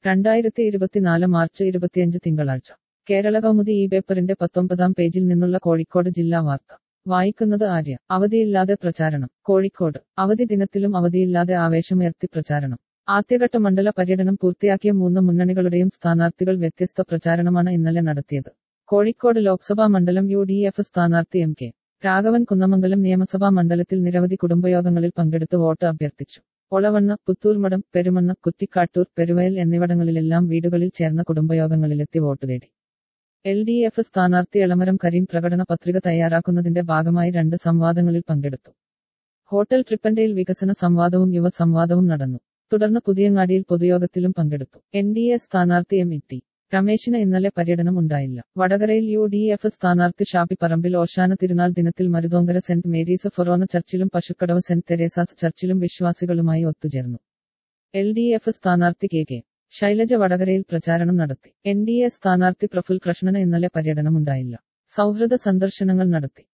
രണ്ടായിരത്തി ഇരുപത്തിനാല് മാർച്ച് ഇരുപത്തിയഞ്ച് തിങ്കളാഴ്ച കേരള കൗമുദി ഈ പേപ്പറിന്റെ പത്തൊമ്പതാം പേജിൽ നിന്നുള്ള കോഴിക്കോട് ജില്ലാ വാർത്ത വായിക്കുന്നത് ആര്യ അവധിയില്ലാതെ പ്രചാരണം കോഴിക്കോട് അവധി ദിനത്തിലും അവധിയില്ലാതെ ആവേശമുയർത്തി പ്രചാരണം ആദ്യഘട്ട മണ്ഡല പര്യടനം പൂർത്തിയാക്കിയ മൂന്ന് മുന്നണികളുടെയും സ്ഥാനാർത്ഥികൾ വ്യത്യസ്ത പ്രചാരണമാണ് ഇന്നലെ നടത്തിയത് കോഴിക്കോട് ലോക്സഭാ മണ്ഡലം യു ഡി എഫ് സ്ഥാനാർത്ഥി എം കെ രാഘവൻ കുന്നമംഗലം നിയമസഭാ മണ്ഡലത്തിൽ നിരവധി കുടുംബയോഗങ്ങളിൽ പങ്കെടുത്ത് വോട്ട് അഭ്യർത്ഥിച്ചു ഒളവണ്ണ പുത്തൂർമഠം പെരുമണ്ണ കുറ്റിക്കാട്ടൂർ പെരുവയൽ എന്നിവിടങ്ങളിലെല്ലാം വീടുകളിൽ ചേർന്ന കുടുംബയോഗങ്ങളിലെത്തി വോട്ട് തേടി എൽ ഡി എഫ് സ്ഥാനാർത്ഥി എളമരം കരീം പ്രകടന പത്രിക തയ്യാറാക്കുന്നതിന്റെ ഭാഗമായി രണ്ട് സംവാദങ്ങളിൽ പങ്കെടുത്തു ഹോട്ടൽ ട്രിപ്പന്റെയിൽ വികസന സംവാദവും യുവ സംവാദവും നടന്നു തുടർന്ന് പുതിയങ്ങാടിയിൽ പൊതുയോഗത്തിലും പങ്കെടുത്തു എൻ ഡി എ സ്ഥാനാർത്ഥി എം ഇ ടി രമേശിന് ഇന്നലെ പര്യടനം ഉണ്ടായില്ല വടകരയിൽ യു ഡി എഫ് സ്ഥാനാർത്ഥി ഷാപ്പി പറമ്പിൽ ഓശാന തിരുനാൾ ദിനത്തിൽ മരുതോങ്കര സെന്റ് മേരീസ് ഫൊറോന ചർച്ചിലും പശുക്കടവ് സെന്റ് തെരേസാസ് ചർച്ചിലും വിശ്വാസികളുമായി ഒത്തുചേർന്നു എൽ ഡി എഫ് സ്ഥാനാർത്ഥി കെ കെ ശൈലജ വടകരയിൽ പ്രചാരണം നടത്തി എൻ ഡി എ സ്ഥാനാർത്ഥി പ്രഫുൽ കൃഷ്ണന് ഇന്നലെ പര്യടനമുണ്ടായില്ല സൗഹൃദ സന്ദർശനങ്ങൾ നടത്തി